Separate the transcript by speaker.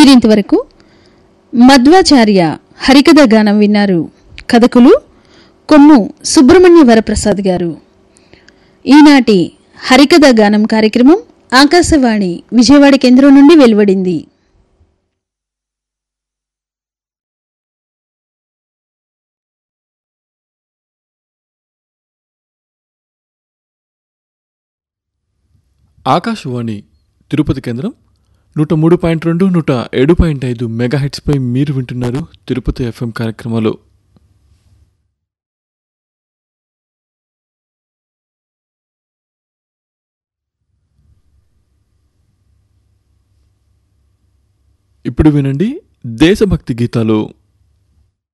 Speaker 1: మీరింతవరకు మధ్వాచార్య హరికథ గానం విన్నారు కథకులు కొమ్ము సుబ్రహ్మణ్య వరప్రసాద్ గారు ఈనాటి హరికథ గానం కార్యక్రమం ఆకాశవాణి విజయవాడ కేంద్రం నుండి వెలువడింది
Speaker 2: ఆకాశవాణి తిరుపతి కేంద్రం నూట మూడు పాయింట్ రెండు నూట ఏడు పాయింట్ ఐదు మెగాహెట్స్పై మీరు వింటున్నారు తిరుపతి ఎఫ్ఎం కార్యక్రమాలు ఇప్పుడు వినండి దేశభక్తి గీతాలు